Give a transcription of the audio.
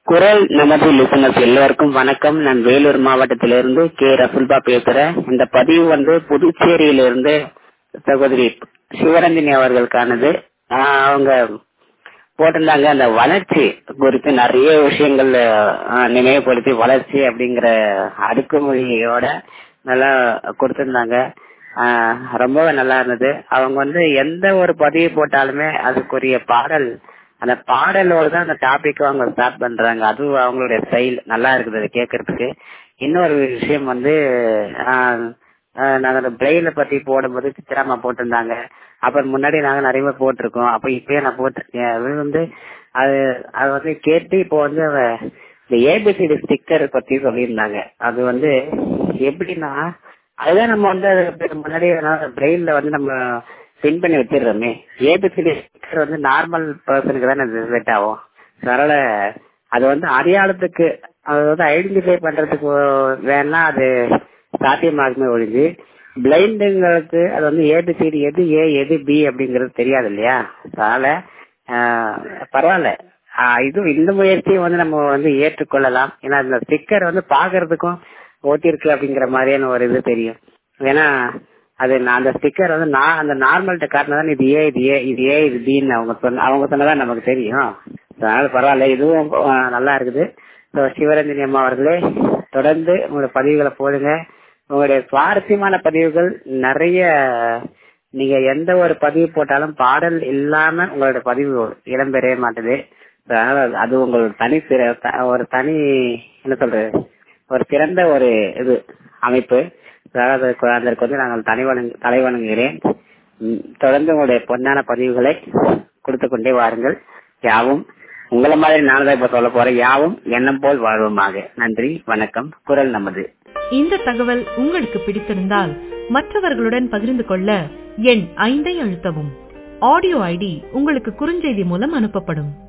குரல் நமது லிசனர்ஸ் எல்லோருக்கும் வணக்கம் நான் வேலூர் மாவட்டத்திலிருந்து கே ரசுல்பா பேசுறேன் இந்த பதிவு வந்து புதுச்சேரியிலிருந்து சகோதரி சிவரஞ்சனி அவர்களுக்கானது ஆஹ் அவங்க போட்டிருந்தாங்க அந்த வளர்ச்சி குறித்து நிறைய விஷயங்கள் ஆஹ் நினைவுபடுத்தி வளர்ச்சி அப்படிங்கிற அடுக்குமொழியோட நல்லா கொடுத்திருந்தாங்க ஆஹ் ரொம்பவே நல்லா இருந்தது அவங்க வந்து எந்த ஒரு பதிவு போட்டாலுமே அதுக்குரிய பாடல் அந்த பாடலோட தான் அந்த டாபிக் அவங்க ஸ்டார்ட் பண்றாங்க அதுவும் அவங்களுடைய ஸ்டைல் நல்லா இருக்குது அது கேட்கறதுக்கு இன்னொரு விஷயம் வந்து ஆஹ் ஆஹ் நாங்க அந்த பிரெயில பத்தி போடும்போது சித்திராமா போட்டிருந்தாங்க அப்புறம் முன்னாடி நாங்க நிறைய பேர் போட்டிருக்கோம் அப்ப இப்பயே நான் போட்டிருக்கேன் அது வந்து அது அது வந்து கேட்டு இப்போ வந்து அவ இந்த ஏபிசிடி ஸ்டிக்கர் பத்தி சொல்லியிருந்தாங்க அது வந்து எப்படின்னா அதுதான் நம்ம வந்து அதுக்கு முன்னாடி பிரெயின்ல வந்து நம்ம பின் பண்ணி வச்சிடுறோமே ஏபிசிடி ஸ்டிக்கர் வந்து நார்மல் பர்சனுக்கு தான் செட் ஆகும் அதனால அது வந்து அடையாளத்துக்கு அது வந்து ஐடென்டிஃபை பண்றதுக்கு வேணா அது சாத்தியமாகுமே ஒழிஞ்சு பிளைண்டுங்களுக்கு அது வந்து ஏபிசிடி எது ஏ எது பி அப்படிங்கறது தெரியாது இல்லையா அதனால பரவாயில்ல இது இந்த முயற்சியை வந்து நம்ம வந்து ஏற்றுக்கொள்ளலாம் ஏன்னா இந்த ஸ்டிக்கர் வந்து பாக்குறதுக்கும் ஓட்டிருக்கு அப்படிங்கிற மாதிரியான ஒரு இது தெரியும் ஏன்னா அது அந்த ஸ்டிக்கர் வந்து நான் அந்த நார்மல்கிட்ட காட்டினதான் இது ஏ இது ஏ இது ஏ இது பின்னு அவங்க சொன்ன அவங்க சொன்னதான் நமக்கு தெரியும் அதனால பரவாயில்ல இதுவும் நல்லா இருக்குது ஸோ சிவரஞ்சனி அம்மா அவர்களே தொடர்ந்து உங்களுடைய பதிவுகளை போடுங்க உங்களுடைய சுவாரஸ்யமான பதிவுகள் நிறைய நீங்க எந்த ஒரு பதிவு போட்டாலும் பாடல் இல்லாம உங்களோட பதிவு இடம்பெறவே மாட்டுது அதனால அது உங்களோட தனி ஒரு தனி என்ன சொல்றது ஒரு சிறந்த ஒரு இது அமைப்பு அதற்கு வந்து நாங்கள் தலைவணங்கு தலைவணங்குகிறேன் தொடர்ந்து உங்களுடைய பொன்னான பதிவுகளை கொடுத்து கொண்டே வாருங்கள் யாவும் உங்களை மாதிரி நானும் இப்ப சொல்ல போறேன் யாவும் எண்ணம் போல் வாழ்வோமாக நன்றி வணக்கம் குரல் நமது இந்த தகவல் உங்களுக்கு பிடித்திருந்தால் மற்றவர்களுடன் பகிர்ந்து கொள்ள எண் ஐந்தை அழுத்தவும் ஆடியோ ஐடி உங்களுக்கு குறுஞ்செய்தி மூலம் அனுப்பப்படும்